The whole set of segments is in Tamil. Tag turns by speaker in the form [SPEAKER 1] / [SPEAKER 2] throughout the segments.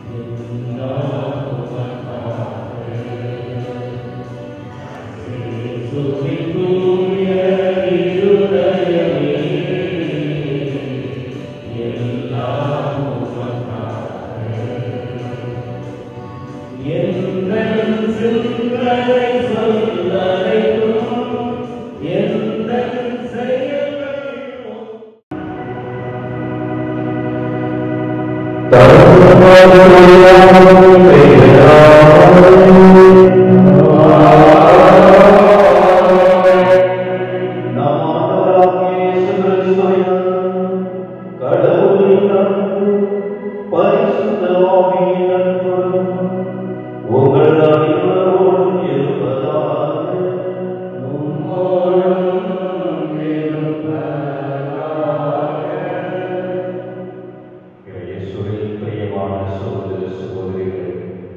[SPEAKER 1] உங்கள் அனைவரோடும் இருப்பதாக இயேசுவில் பிரியமான சகோதர சகோதரிகளே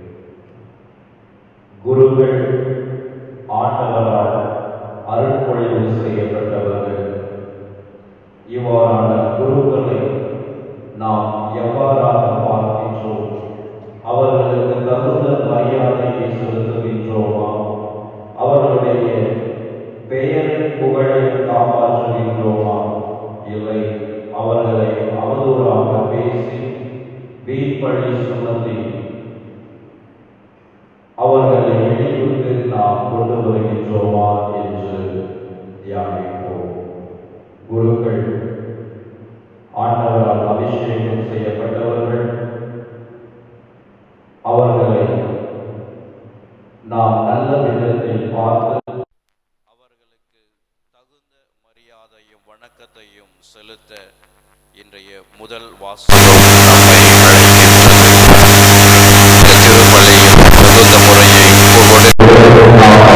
[SPEAKER 1] குருக்கள் ஆண்டவரால் அருட்பொழிவு செய்யப்பட்டவர்கள் இவ்வாறான குருக்களை நாம் எவ்வாறாக பார்க்கின்றோம் அவர்களுக்கு தகுந்த மரியாதையை செலுத்துகின்றோமா அவர்களுடைய பெயரை புகழை காப்பாற்றுகின்றோமா இல்லை அவர்களை அவதூறாக பேசி வீண்பழி சுமத்தி அவர்களை இழிவுக்கு நாம் கொண்டு வருகின்றோமா என்று தியானிப்போம் குருக்கள் ஆண்டவரால் அபிஷேகம் செய்யப்பட்டவர்கள் அவர்களை நாம் நல்ல விதத்தில் பார்த்து
[SPEAKER 2] அவர்களுக்கு தகுந்த மரியாதையும் வணக்கத்தையும் செலுத்த இன்றைய முதல் வாசகம் நம்மை அழைக்கின்றது இந்த திருப்பலியில் தகுந்த முறையை ஒவ்வொரு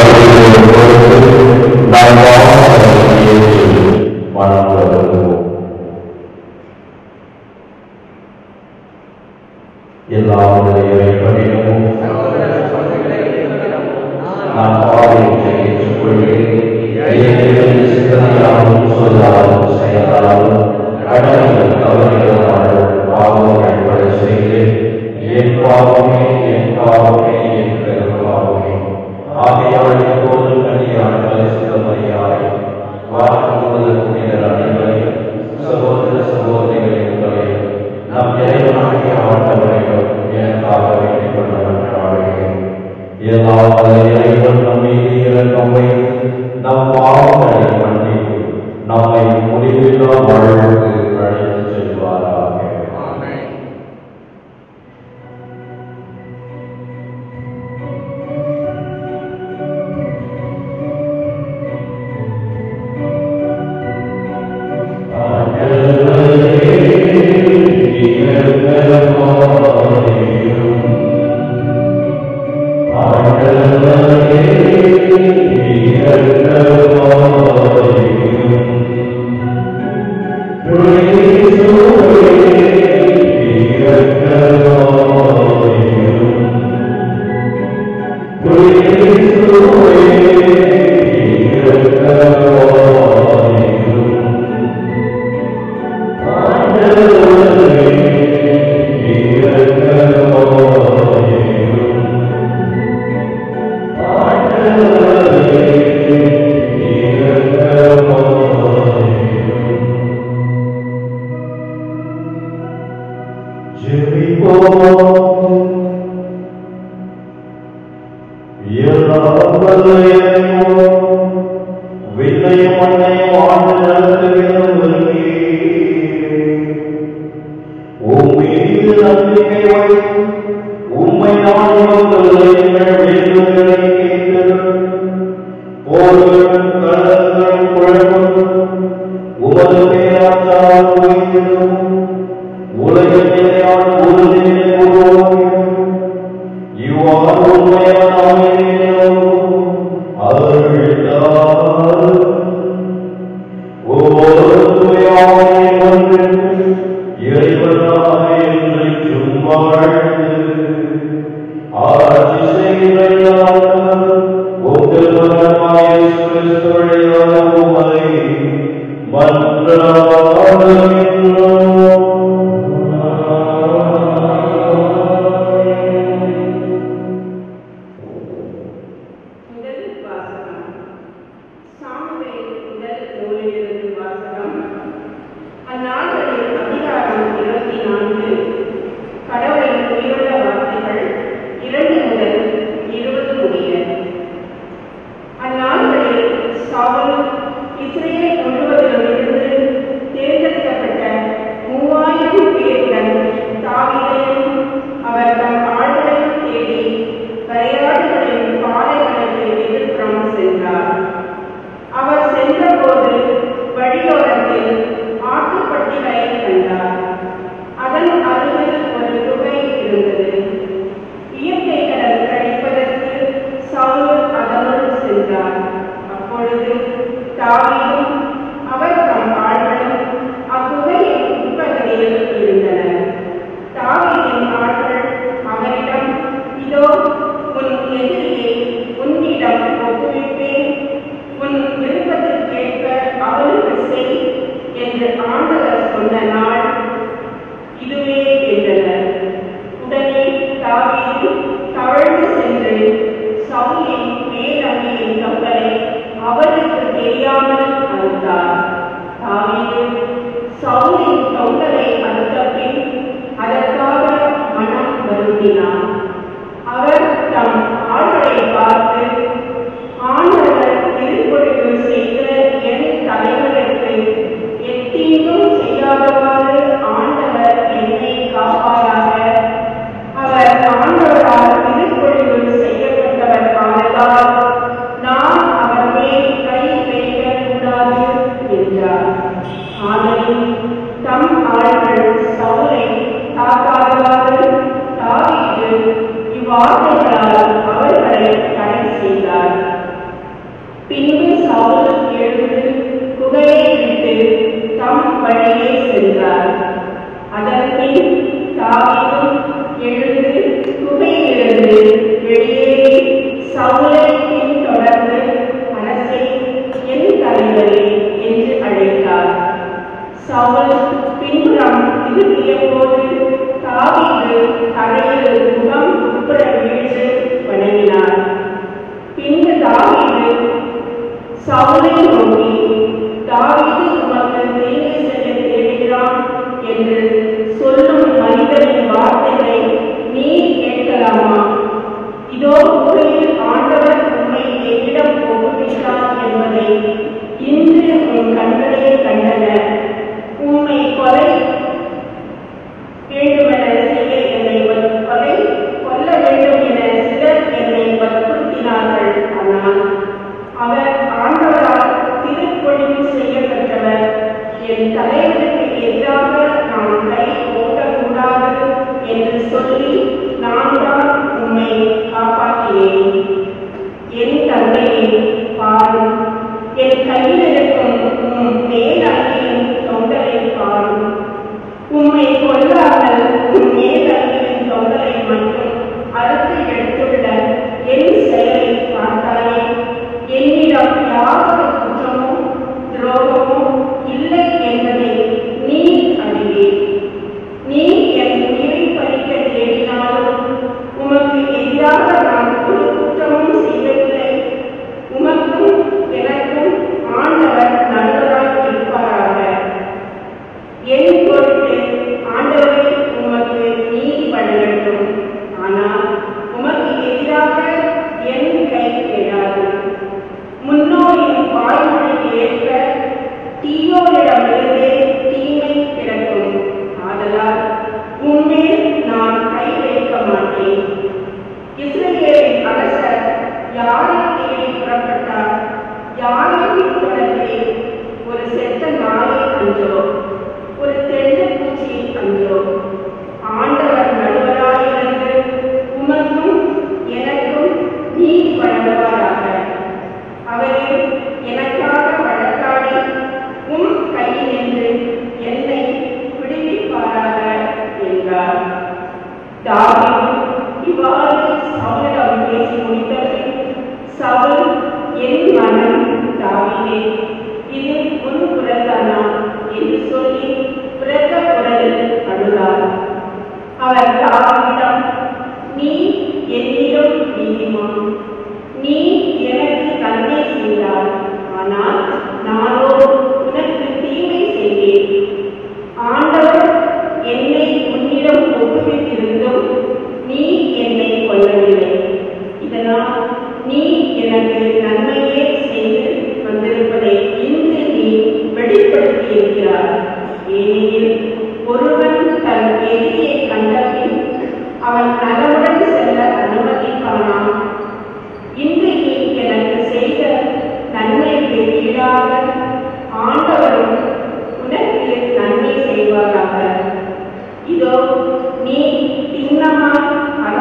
[SPEAKER 1] எல்லாருடைய பணியிடமும் நான் பாதையை ஏற்றுக்கொள்கிறேன் சிந்தனையாலும் சொல்லாலும் செயலாலும் கடமைகள் தவறுகளாலும் பாவங்கள் பட செய்கிறேன் என் பாவமே என் பாவமே என் பெரும்பாவமே ஆகையால் எப்போது கனியால் பரிசுத்த மரியாதை வாழ்க்கை புனிதர் அனைவரையும் சகோதர சகோதரிகளை உங்களையும் நம் இறைவனாகிய ஆண்டவரையும் எனக்காக வேண்டிக் கொள்ள மன்றாடுகிறேன் எல்லா இறைவன் நம் மீது இரக்கம் வைத்து நம் பாவங்களை மன்னித்து நம்மை முடிவில்லா வாழ்வுக்கு அழைத்து செல்வாராக விண்ணையும் மண்ணையும் ஆண்டு நடத்துகிறவர்களே உம்மீது நம்பிக்கை வைத்து உம்மை நான் இவங்களை எங்கள் வேண்டுதலை கேட்கிறேன் போர்களும் கலங்களும் குழப்பம் உமது பேராற்றால் உயிரும் உலகத்திலேயால் உறுதியை உருவாக்கியும் இவ்வாறு உண்மையான அமைதியிலும் அருள்தாரும் ஒவ்வொரு தூயாமையை ஒன்றிற்கு இறைவனாக என்றைக்கும் வாழ்ந்து ஆட்சி செய்கிறார் உங்கள் மகனாய இயேசு கிறிஸ்துவின் உம்மை மன்றாடுகின்றோம்
[SPEAKER 3] என்றனர் உடனே தாவீது தவழ்ந்து சென்று சவுலின் மேலங்கியின் கப்பலை அவருக்கு தெரியாமல் அறுத்தார் தாவீது சவுலின் தொங்கலை அறுத்த பின் அதற்காக மனம் வருந்தினார் அவர் தம் ஆள்களை பார்த்து ஆண்டவர் திருப்பொழிவு செய்த என் தலைவருக்கு எத்தீங்கும் செய்யாதவாறு ஆண்டவர் என்னை காப்பாராக அவர் ஆண்டவரால் திருப்பொழிவு செய்யப்பட்டவர் ஆனதால் நான் அவர் மேல் கை வைக்கக்கூடாது என்றார் ஆதலின் தம் ஆள்கள் சவுலை தாக்காதவாறு தாவீது இவ்வார்த்தைகளால் அவர்களை தடை செய்தார் பின்பு சவுல் எழுந்து குகையை விட்டு தம் வழியே சென்றார் அதன்பின் தாவீதும் எழுந்து குகையிலிருந்து வெளியேறி சவுலை பின்தொடர்ந்து அரசே என் தலைவரே என்று அழைத்தார் சவுல் பின்புறம் திரும்பிய போது தாவீது தரையில் முகம் குப்புற வீழ்ந்து வணங்கினார் பின்பு தாவீது சவுலை நோக்கி தாவீது உமக்கு தீங்கு செய்ய தேடுகிறான் என்று சொல்லும் மனிதரின் வார்த்தைகளை நீ கேட்கலாமா இதோ குகையில் ஆண்டவர் உம்மை என்னிடம் ஒப்புவித்தார் என்பதை இன்று உன் கண்களே கண்டன உம்மை கொலை வேண்டுமென செய்ய என்னை வற்- கொலை கொல்ல வேண்டும் என சிலர் என்னை வற்புறுத்தினார்கள் ஆனால் அவர் ஆண்டவரால் திருப்பொழிவு செய்யப்பட்டவர் என் தலைவருக்கு எதிராக நான் கை ஓட்டக்கூடாது என்று சொல்லி நான் தான் உம்மை காப்பாற்றினேன் என் தந்தையை பாரும் என் கையில் இருக்கும் உம் மேலங்கியின் தொங்கலை பாரும் உம்மை கொல்லாமல் உம் மேலங்கியின் தொங்கலை மட்டும் அறுத்து எடுத்துள்ள என் செயலை பார்த்தாலே என்னிடம் யாவது குற்றமும் துரோகமும் இல்லை என்பதை நீ அறிவீர் நீ என் உயிரை பறிக்க தேடினாலும் உமக்கு எதிராக நான் ஒரு குற்றமும் செய்யவில்லை உமக்கும் எனக்கும் ஆண்டவர் நல்லவராய் இருப்பாராக என் பொருட்டு ஆண்டவரை உமக்கு நீதி வழங்கட்டும் ஆனால் உமக்கு எதிராக என் கை கெடாது முன்னோரின் வாய்மொழிக்கு ஏற்ப தீயோரிடமிருந்தே தீமை பிறக்கும் ஆதலால் உம்மேல் நான் கை வைக்க மாட்டேன் இஸ்ரவேலின் அரசர் யாரை தேடி புறப்பட்டார் யாரை பின்தொடர்ந்தே ஒரு செத்த நாயை அன்றோ ஒரு தென்னை பூச்சியை அன்றோ ஆண்டவர் நடுவராயிருந்து உமக்கும் எனக்கும் நீதி வழங்குவாராக அவரே எனக்காக வழக்காடி உம் கையினின்று என்னை விடுவிப்பாராக என்றார் தாவீது இவ்வாறு சவுலிடம் பேசி முடித்தபின் சவுல் என் மனம் தாவீதே இது உன் குரல்தானா என்று சொல்லி பிறக்க குரலில் அழுதார் அவர் தாவீதிடம் நீ என்னிடம் நீதிமான் நீ எனக்கு நன்மை செய்தாய் ஆனால் நானோ உனக்கு தீமை செய்தேன் ஆண்டவர் என்னை உன்னிடம் ஒப்புவித்திருந்தும் நீ என்னை கொல்லவில்லை இதனால் நீ எனக்கு நன்மையே செய்து வந்திருப்பதை இன்று நீ வெளிப்படுத்தி இருக்கிறார் ஏனெனில் ஒருவன் தன் எதிரியை கண்டபின் அவன் நலமுடன் செல்ல அனுமதிப்பானான் இன்று நீ எனக்கு செய்த நன்மைக்கு ஈடாக ஆண்டவரும் உனக்கு நன்மை செய்வாராக இதோ நீ திண்ணமாய்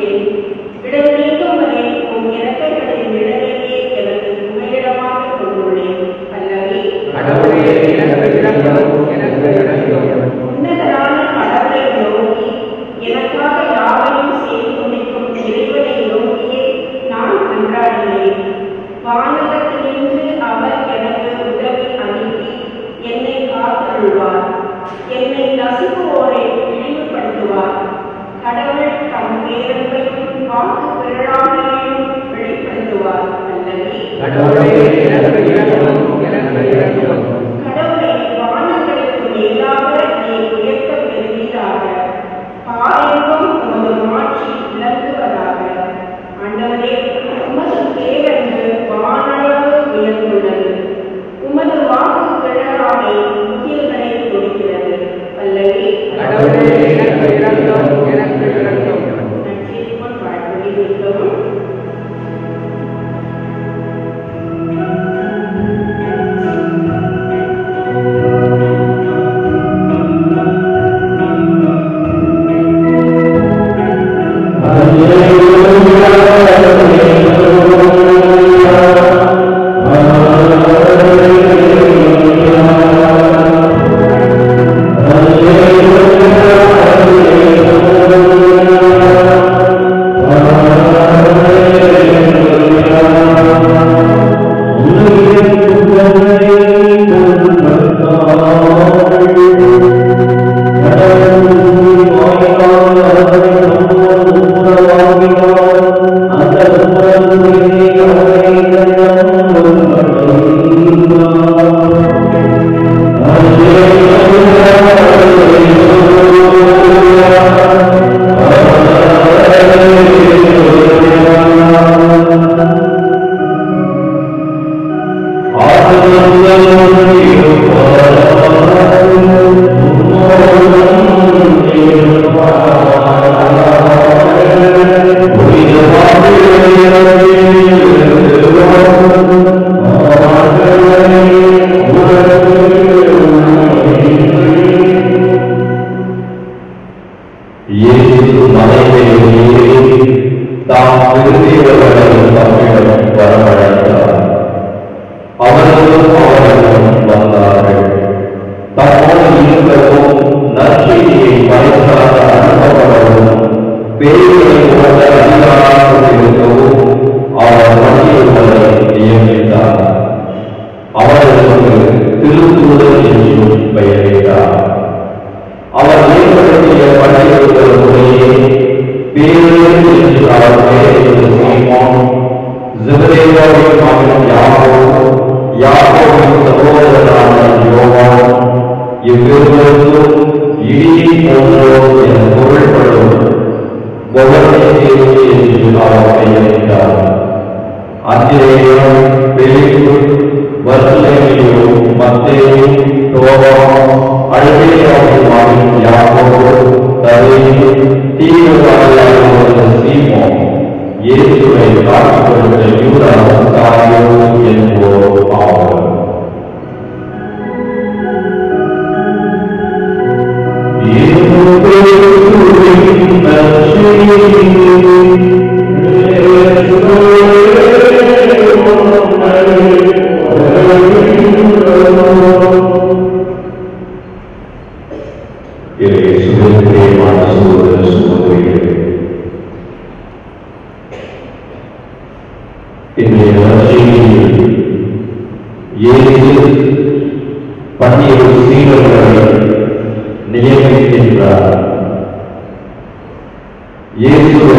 [SPEAKER 3] இருக்கிறேன் இடம் நீங்கும் வரை உன் இறக்கைகளின் நிழலையே எனக்கு புகலிடமாக கொண்டுள்ளேன் அல்லவே
[SPEAKER 4] கடவுளே எனக்கு இரக்கம் எனக்கு இரக்கம்
[SPEAKER 3] உன்னதரான கடவுளை நோக்கி எனக்காக யாவையும் செய்து முடிக்கும் இறைவனை நோக்கியே நான் அன்றாடுகிறேன் வானகத்தினின்று அவர் எனக்கு உதவி அனுப்பி என்னை காத்தருள்வார் என்னை நசுக்குவோரை இழிவுபடுத்துவார் கடவுள் தம் பேரன்பையும் வாக்கு பிறழாமையையும் வெளிப்படுத்துவார் அல்லவே
[SPEAKER 4] கடவுளே எனக்கு இரக்கம் எனக்கு இரக்கம்
[SPEAKER 3] கடவுளை வானங்களுக்கு மேலாக நீ உயர்த்த பெறுவீராக பாரெங்கும் உமது மாட்சி விளங்குவதாக ஆண்டவரே உமது பேரன்பு வானளவு உயர்ந்துள்ளது உமது வாக்கு கிழறாமை முகில்களை கொடுக்கிறது அல்லவே
[SPEAKER 4] கடவுளே எனக்கு இரக்கம் எனக்கு இரக்கம்
[SPEAKER 3] நற்செய்திக்குள் வாழ்வழி நிற்கவும்
[SPEAKER 1] இயேசு மலையில் ஏறி தாம் விரும்பியவர்களை தம்மிடம் வரவழைத்தார் அவர்களும் அவர்களும் வந்தார்கள் தம்மோடு இருக்கவும் நற்செய்தியை பறைசாற்ற அனுப்பப்படவும் பேய்களை ஓட அதிகாரம் கொண்டிருக்கவும் அவர் வழியுள்ளதை நியமித்தார் அவர்களுக்கு திருத்தூதர் என்றும் பெயரிட்டார் அவர் ஏற்படுத்திய பள்ளிகள் முறையே பேரில் என்று அவர் பெயரிட்டது சீமோன் ஜெபதேவாவின் மகன் யாகோ யாகோவின் சகோதரரான யோவான் இவ்விருவருக்கும் இடி போன்றோர் என பொருள்படும் ஒவ்வொரு என்று அவர் பெயரிட்டார் அத்திரேயம் பெலிப்பு வர்த்தலேயோ மத்தேயு தோபா அல்பேயாவின் மகன் யாக்கோபு ததேயு தீவிரவாதியான சீமோன் இயேசுவை காட்டிக் கொடுத்த யூதாஸ் காரியோ என்போர் ஆவர் பன்னிரு சீடர்களை நியமிக்கின்றார் இயேசுவை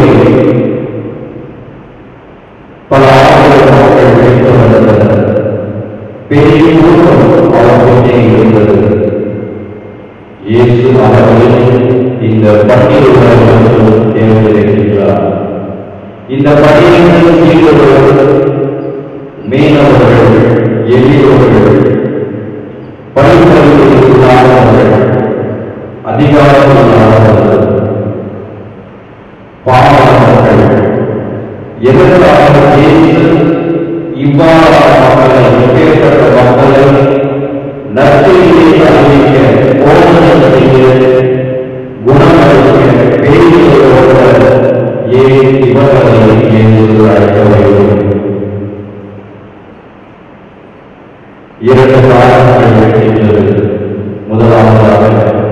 [SPEAKER 1] பல ஆயிரம் மக்கள் வைத்து வந்தனர் பெரிய கூட்டம் அவர் முன்னே இருந்தது இயேசு அவர்களை இந்த பன்னிருவர்களும் தேர்ந்தெடுக்கின்றார் இந்த பன்னிரண்டு சீடர்கள் மீனவர்கள் எளியவர்கள் படிப்பறிவு இல்லாதவர்கள் அதிகாரம் இல்லாதவர்கள் பாவங்கள் எதற்காக இயேசு இவ்வாறான மக்களை எப்பேற்பட்ட மக்களை நற்செய்தியை அறிவிக்க போதனை செய்ய குணமளிக்க பேசுவதோடு ஏன் இவர்களை இயேசு அழைக்க வேண்டும் இரண்டு காரணங்கள் இருக்கின்றது முதலாவதாக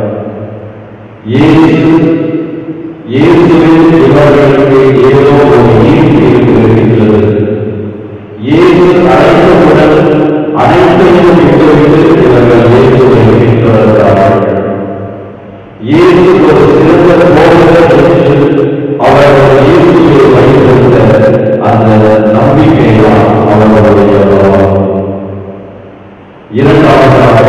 [SPEAKER 1] இயேசு இயேசுவில் இவர்களுக்கு ஏதோ ஒரு ஈர்ப்பு இருக்கின்றது இயேசு அழைத்தவுடன் அனைத்தையும் விட்டுவிட்டு இவர்கள் இயேசுவை பின்தொடர்கிறார்கள் இயேசு ஒரு சிறந்த போதகர் என்று அவர்கள் இயேசுவை வைத்திருந்த அந்த நம்பிக்கைதான் அவர்களுடைய பலம். இரண்டாவதாக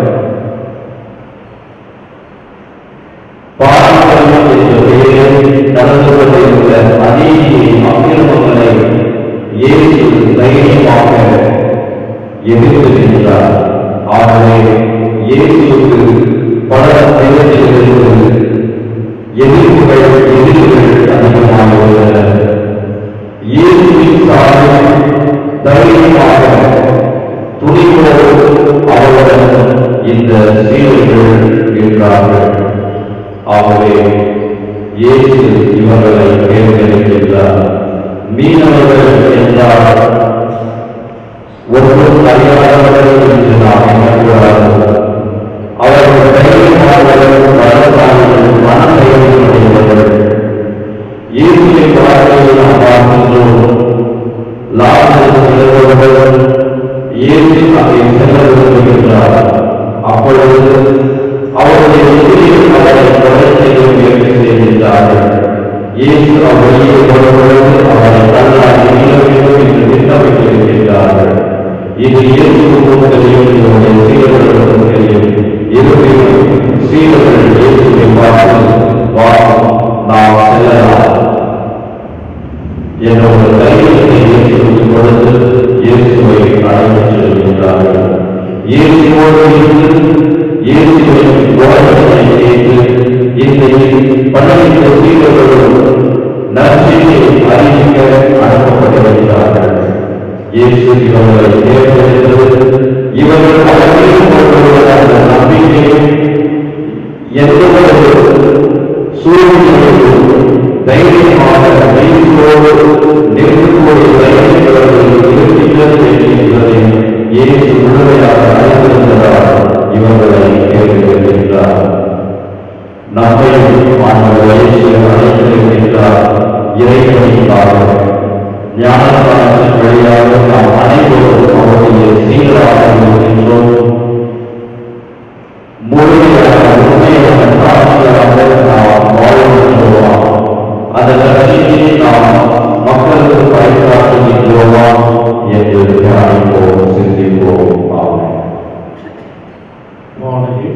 [SPEAKER 1] பாரம்பரியம் என்ற பெயரில் நடந்து கொண்டிருந்த அநீதியை அக்கிரமங்களை இயேசு தைரியமாக எதிர்த்து நின்றார் ஆகவே இயேசுவுக்கு பல நிலைகளிலிருந்து எதிர்ப்புகள் எதிர்ப்புகள் அதிகமாக உள்ளன இயேசுவின் சார்பில் தைரியமாக துணிவோடு அவருடன் இந்த சீடர்கள் இருக்கிறார்கள் ஆகவே இயேசு இவர்களை தேர்ந்தெடுக்கின்றார் மீனவர்கள் என்றால் ஒன்றும் அறியாதவர்கள் என்று நாம் எண்ணக்கூடாது அவர்கள் தைரியமானவர்கள் பலசாலிகள் மனதைரியம் அடைந்தவர்கள் இயேசுவை வாழ்க்கையில் நாம் பார்க்கின்றோம் லாசரு சிலவர்கள் இயேசு அங்கே செல்ல விரும்புகின்றார் அப்பொழுது அவருடைய எதிரிகள் அவரை கொலை செய்ய முயற்சி செய்கின்றார்கள் இயேசு அவ்வழியே வரும்பொழுது அவரை தள்ளாடி மீள வேண்டும் என்று திட்டமிட்டிருக்கின்றார்கள் இது இயேசுக்கும் தெரியும் இவருடைய சீடர்களுக்கும் தெரியும் இருப்பினும் சீடர்கள் இயேசுவை பார்த்து வா நாம் செல்லலாம் என்ற ஒரு தைரியத்தை இயேசுக்கு கொடுத்து இயேசுவை அழைத்துச் செல்கின்றார்கள் இயேசுவோடு இருந்து இயேசுவின் போதனை கேட்டு இன்றைக்கு பணித்த சீடர்களும் நற்செய்தியை அறிவிக்க அனுப்பப்பட்டிருக்கிறார்கள் இயேசு இவர்களை தேர்ந்தெடுத்தது இவர்கள் அவர்களில் கொண்டுள்ள அந்த நம்பிக்கை எந்த ஒரு சூழ்நிலையிலும் தைரியமாக இயேசுவோடு நெருங்கக்கூடிய தைரியங்கள் இருக்கின்றது என்பதை இயேசு முழுமையாக அறிந்திருந்ததால் இவர்களை தேர்ந்தெடுக்கின்றார் நம்மையும் ஆண்டவர் இயேசு அழைத்திருக்கின்றார் இறைவனுக்காக ஞானஸ்தானத்தின் வழியாக நாம் அனைவரும் அவருடைய சீராக இருக்கின்றோம் முழுமையாக உண்மையான சாட்சியாக நாம் வாழ்கின்றோமா அந்த கட்சியை நாம் மக்களுக்கு பயன்படுத்துகின்றோமா என்று தியானிப்போம் சிந்திப்போம் ஆமென்
[SPEAKER 5] மாலையில்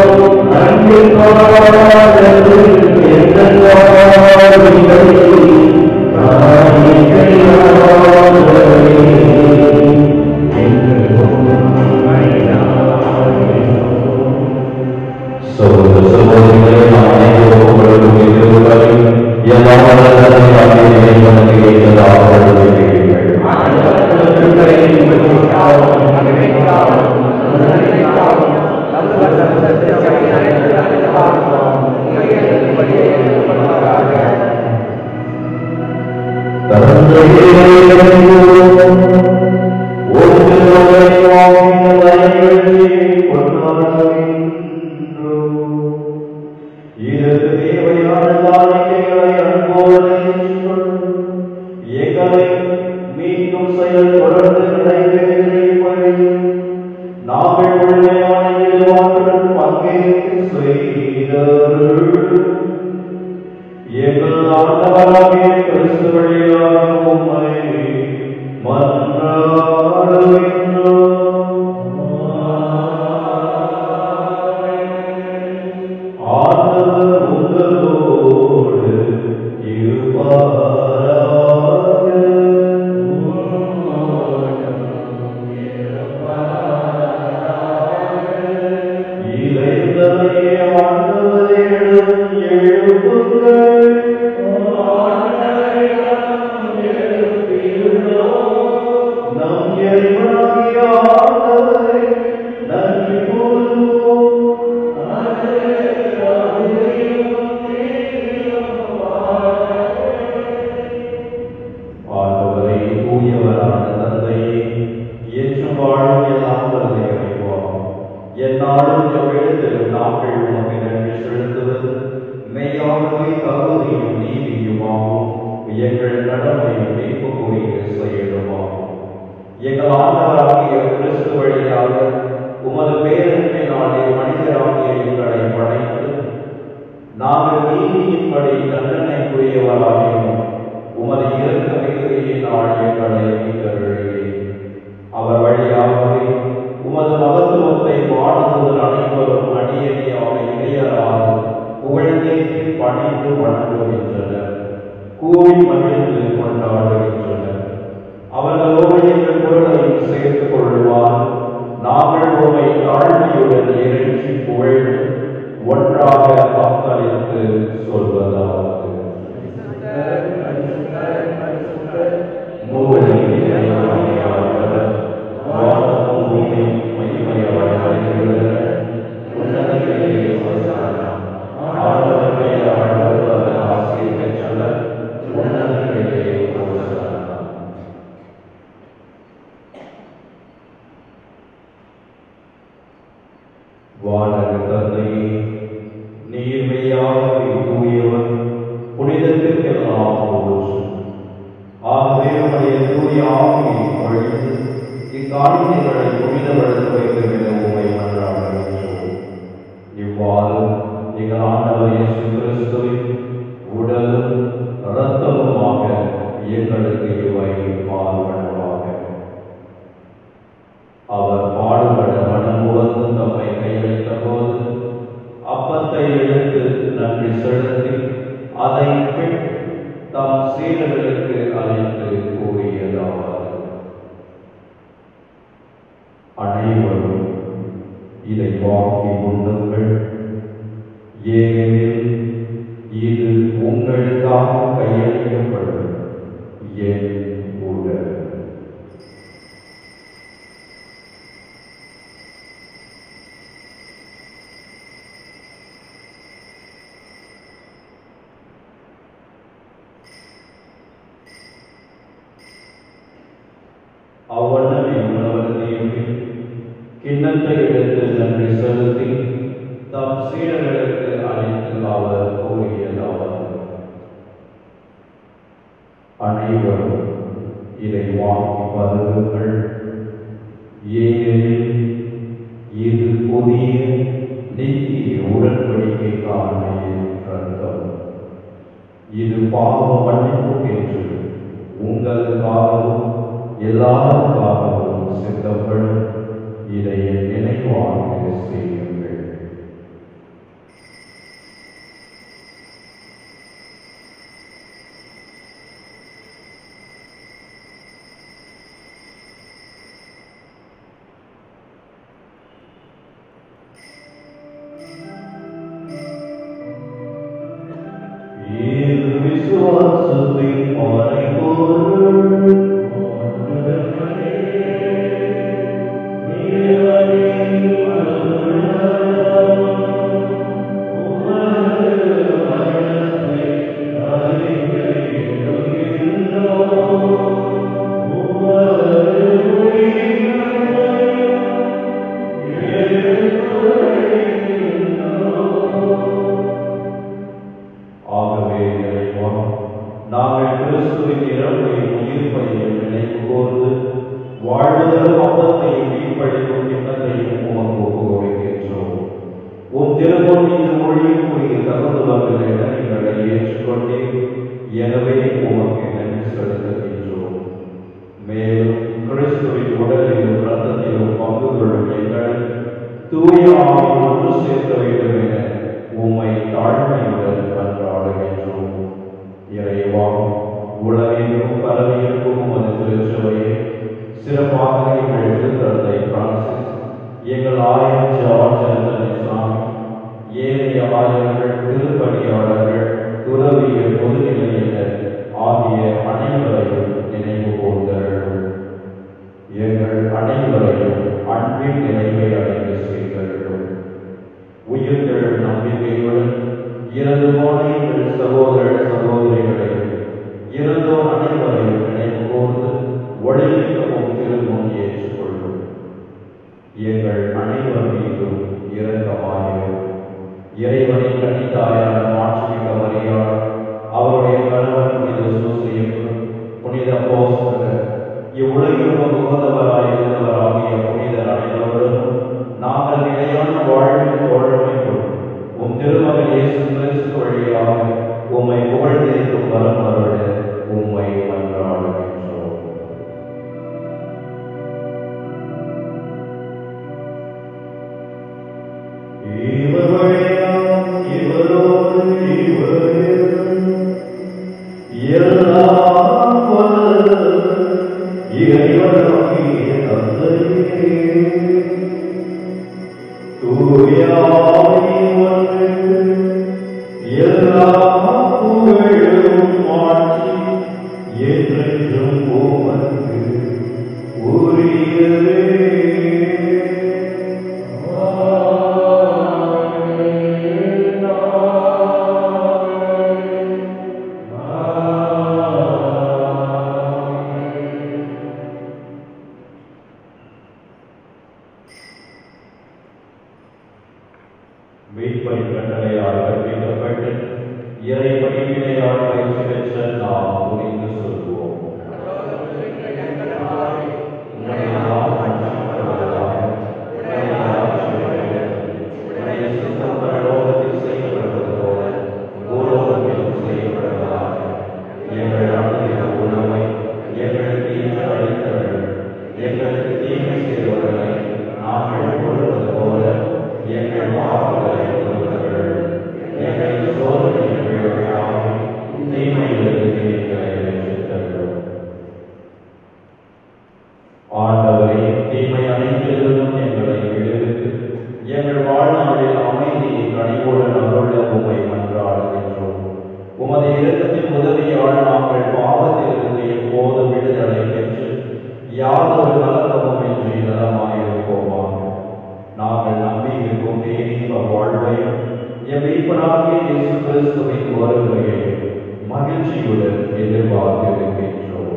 [SPEAKER 1] Thank you. இதற்கு தேவையான காரியங்களை அன்போடு எங்களை மீண்டும் செயல் தொடர்ந்து நிறைவேறியபடி நாங்கள் உண்மையான இயல்பாட்டுடன் பங்கேற்று செய்தருள் எங்கள் ஆண்டவராகிய கிறிஸ்து வழியாக உம்மை மன்றாடுகின்றோம். ஆண்டவர் உங்களோடு இருப்பாராக. இளைஞரையே ஆண்டவரிடம் எழுப்புங்கள். நம் இறைவனாகிய ஆண்டவரை நன்றி கூறுவோம். ஆண்டவரை தூயவரான தந்தையே ஏற்றும் வாழும் எல்லாம் வல்ல இறைவா என்னாலும் எவ்விடத்திலும் நாங்கள் உமக்கு நன்றி செலுத்துவது மெய்யாகவே தகுதியும் நீதியுமாகும் எங்கள் கடமையும் மீட்புக்குரிய செயலுமாகும் எங்கள் ஆண்டவராகிய கிறிஸ்து வழியாக உமது பேரன்பினாலே மனிதராகிய எங்களை படைத்து நாங்கள் நீதியின்படி தண்டனைக்குரியவராகியும் உமது இறக்க மிகுதியினால் எங்களை மீட்டருளே அவர் வழியாகவே உமது மகத்துவத்தை வாழ்ந்தவர் அனைவரும் அடியடியாக இணையராக புகழ்ந்தேற்றி பணிந்து வணங்குகின்றனர் கூறி மகிழ்ந்து கொண்டாடுகின்றனர் அவர்களோடு எங்கள் குரலையும் சேர்த்துக் கொள்வார் நாங்கள் உமை தாழ்மையுடன் இறைச்சி புகழ்ந்து ஒன்றாக வாக்களித்து சொல்வதாவது வானக தந்தையே நீர்மையாகவே தூயவர் புனிதத்திற்கெல்லாம் போற்று ஆகவே உடைய தூய ஆவியை பொழிந்து இக்காணிகளை புனிதப்படுத்த வேண்டும் என உண்மை மன்றாடுகின்றோம் இவ்வாறு எங்கள் ஆண்டவர் இயேசு கிறிஸ்துவின் உடலும் இரத்தமுமாக எங்களுக்கு இவை மாறுபடுவாக அவர் பாடுபட மனமுவந்து தம்மை கையளித்த போது அப்பத்தை எடுத்து நன்றி செலுத்தி அதை பின் தம் சீடர்களுக்கு அழைத்து கூறியதாவது அனைவரும் இதை வாங்கி உண்ணுங்கள் ஏனெனில் இது உங்களுக்காக கையளிக்கப்படும் என் உடல் அவ்வண்ணமே உணவருந்தியுமே கிண்ணத்தை எடுத்து நன்றி செலுத்தி தம் சீடர்களுக்கு அழைத்து அவர் கூறியதாவது அனைவரும் இதை வாங்கி பருகுங்கள் ஏனெனில் இது புதிய நித்திய உடன்படிக்கைக்கான என் ரத்தம் இது பாவ மன்னிப்புக்கென்று உங்களுக்காகவும் எல்லாருக்காகவும் சித்தப்படும் இதை என் நினைவாக செய்யுங்கள் இது விசுவாசத்தின் மறைபொருள் நீரே வாழ்வதற்கு அப்பத்தையும் மீன்பளிக்கும் கிண்ணத்தையும் உமக்கு ஒப்பு கொடுக்கின்றோம் உம் திருப்பொன்னின் மொழிக்குரிய தகுந்தவர்கள் என எங்களை ஏற்றுக்கொண்டே எனவே உமக்கு நன்றி செலுத்துகின்றோம் மேலும் கிறிஸ்துவின் உடலிலும் இரத்தத்திலும் பங்கு கொள்ளும் எங்களை தூய ஆவி ஒன்று சேர்க்க வேண்டும் என உம்மை தாழ்மையுடன் கன்றாடுகின்றோம் இறைவா உலகெங்கும் பரவியிருக்கும் உமது திருச்சபையை சிறப்பாக எங்கள் திருத்தந்தை பிரான்சிஸ் எங்கள் ஆயர் ஜார்ஜ் அந்தனி சாமி ஏனைய ஆயர்கள் திருப்பணியாளர்கள் துறவிய பொதுநிலையினர் ஆகிய அனைவரையும் நினைவு கூர்ந்தார்கள் எங்கள் அனைவரையும் அன்பின் நிறைவை அடைந்து செய்தார்கள் உயிர்கள் நம்பிக்கையுடன் இறந்து போன எங்கள் சகோதர சகோதரிகளை இறந்தோர் அனைவரையும் நினைவு கூர்ந்து ஒளிமிக்கவும் திருமுன் ஏற்றுக்கொள்ளும் எங்கள் அனைவர் மீதும் இரக்கமாயிரும் இறைவனின் கன்னித்தாயான மாட்சிமிக்க மரியாள் அவருடைய கணவன் புனித சூசியம் புனித போஸ்தகர் இவ்வுலகிற்கு உகந்தவராய் இருந்தவராகிய புனிதர் அனைவருடன் நாங்கள் நிலையான வாழ்வில் தோழமை கொள்ளும் உம் திருமகன் இயேசு கிறிஸ்து வழியாக உம்மை புகழ்ந்திருக்கும் வரம் அருள உம்மை மன்றாடுகின்றோம் இவர் வழியாம் இவரோடு இவரிடம் எல்லாம் வல்ல இறைவனாகிய தந்தையே, தூய ஆவி ஒன்றுக்கு எல்லா புகழும் மாற்றி என்றென்றும் உமக்கு உரியதே மீட்பரின் கட்டளையால் கற்பிக்கப்பட்டு இறை பணிவினையால் பயிற்சி பெற்ற நாம் புரிந்து சொல்வோம் உம்முடைய நாமம் மகிமைப்படுவதாக. உம்முடைய ஆட்சி வருகிறது. உம்முடைய சித்தம் பரலோகத்தில் செய்யப்படுவது போல பூலோகத்திலும் செய்யப்படுவதாக. எங்கள் அனுதின உணவை எங்களுக்கு இன்று அளித்தருளும். எங்களுக்கு தீமை செய்தவர்களை நாங்கள் பொறுப்பது போல எங்கள் பாவங்களை பொறுத்தருளும். எங்களை சோதனையில் விழவிடாமல் தீமையிலிருந்து எங்களை ரட்சித்தருளும். ஆண்டவரே தீமை அனைத்திலிருந்தும் எங்களை விடுவித்து எங்கள் வாழ்நாளில் அமைதியை கனிவுடன் அருள உம்மை மன்றாடுகின்றோம் உமது இரக்கத்தின் உதவியால் நாங்கள் பாவத்திலிருந்து எப்போதும் விடுதலை பெற்று யாதொரு கலக்கமும் இன்றி நலமாயிருப்போமாக நாங்கள் நம்பியிருக்கும் தேனின்ப வாழ்வையும் என் மீட்பனாகிய இயேசு கிறிஸ்துவின் வருகையை மகிழ்ச்சியுடன் எதிர்பார்த்திருக்கின்றோம்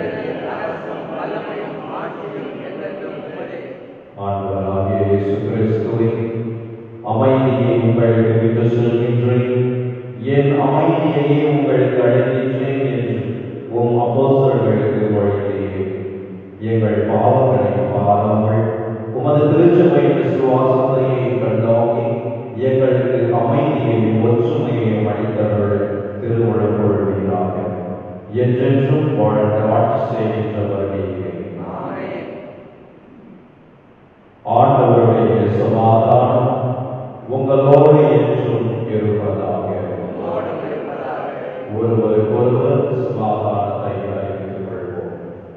[SPEAKER 1] ஆண்டவராகிய இயேசு கிறிஸ்துவே அமைதியை உங்களுக்கு விட்டு செல்கின்றேன் என் அமைதியையே உங்களுக்கு அழைக்கின்றேன் என்று உம் அப்போஸ்தலர்களுக்கு வழங்கினீர் எங்கள் பாவங்களை பாராமல் உமது திருச்சபையின் விசுவாசத்தையே கண்டோங்கி எங்களுக்கு அமைதியையும் ஒற்றுமையையும் அளித்தவர்கள் திருமணம் கொள்வீராக என்றென்றும் வாழ்ந்த ஆட்சி செய்கின்றவர் நீரே ஆண்டவருடைய சமாதானம் உங்களோடு என்றும் இருப்பதாக ஒருவருக்கொருவர் சமாதானத்தை அறிவித்துக் கொள்வோம்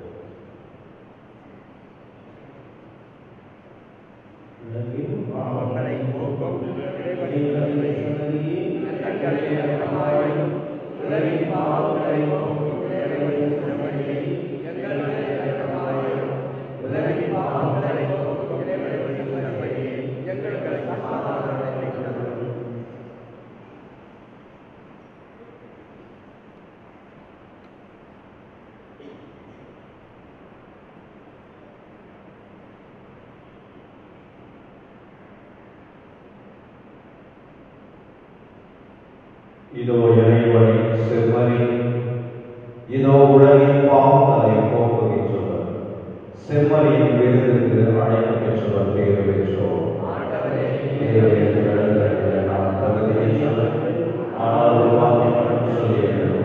[SPEAKER 1] இதோ இறைவனின் செவ்வரி இதோ உலகின் பாவங்களை போக்குகின்றவர் செம்மறியின் விருதுக்கு அழைப்பு பெற்றவர் பேர் பெற்றோர் தேவனுடைய விருதுகளுக்கு நாம் தகுதியற்றவர். ஆனால் ஒரு வார்த்தை மட்டும் சொல்லியிருக்கிறோம்.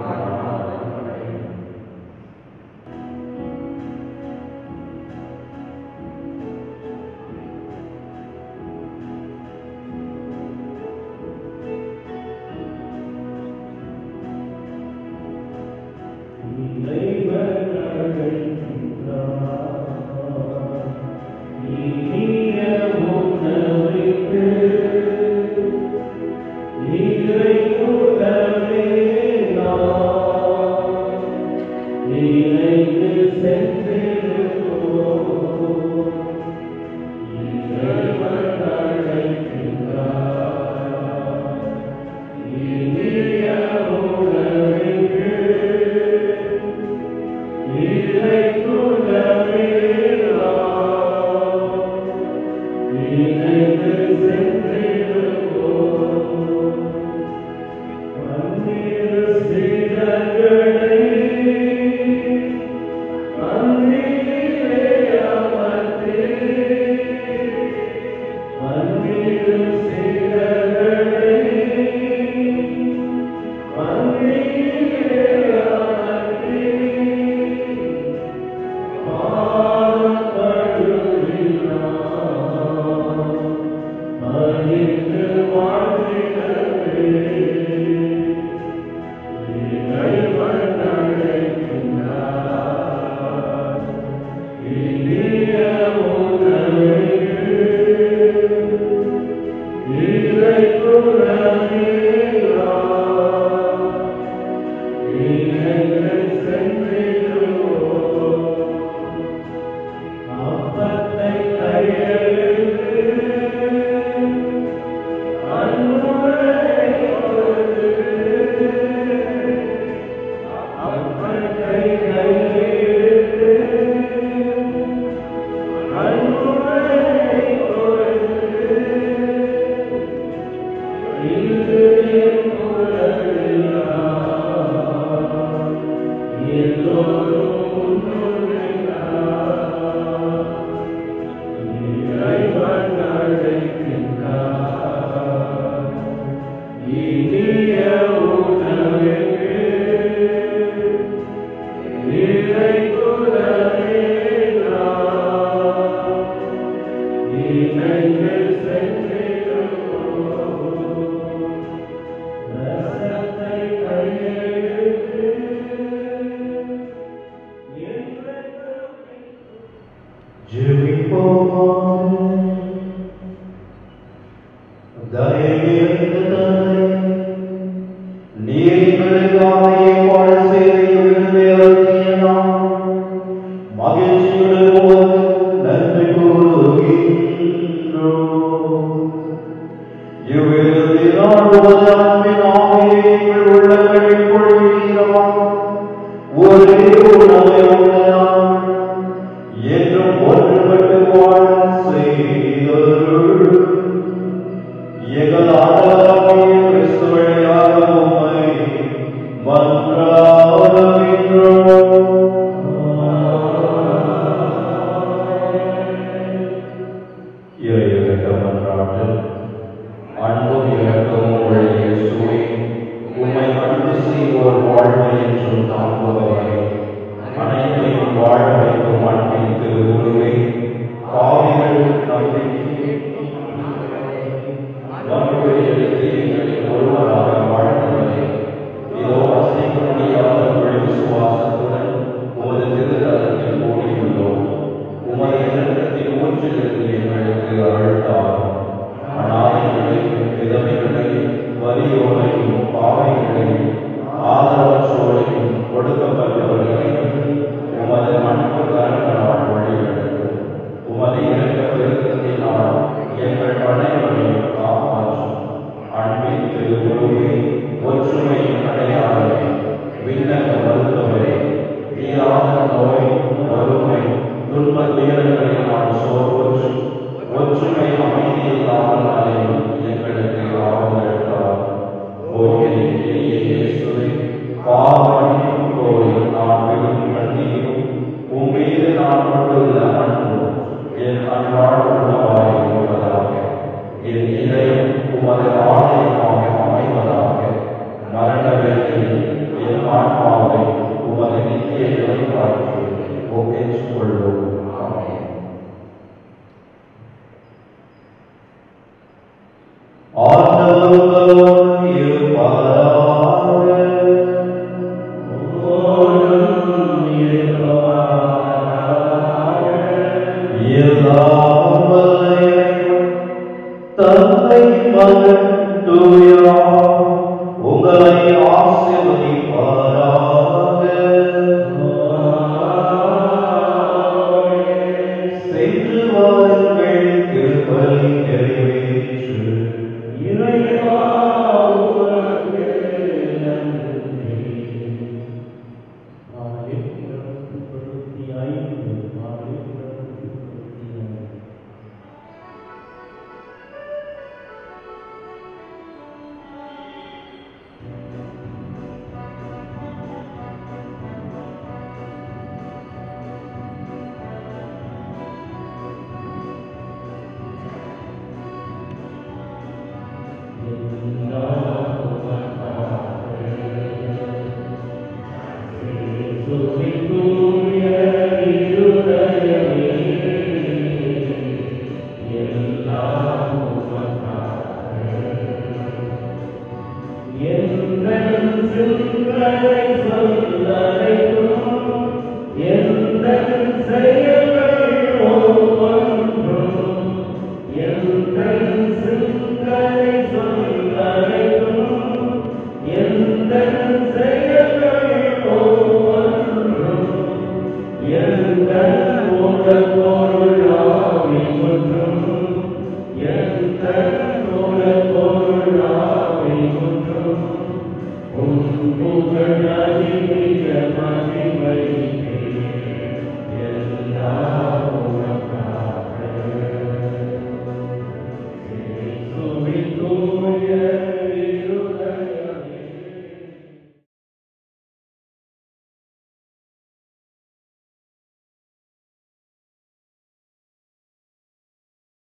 [SPEAKER 1] ஒரே உணவை உண்ணலாம் என்றும் ஒன்றுபட்டு வாழ செய்தருள் எங்கள் ஆண்டவராகிய கிறிஸ்து வழியாக உம்மை மன்றாடுகின்றோம். இறையிறக்க மன்றாட்டு. அன்பும் இரக்கமும் உள்ள இயேசுவே, உம்மை அன்பு செய்வோர் வாழ்வு என்றும் தாங்குபவரே, அனைத்து சுற்றித்து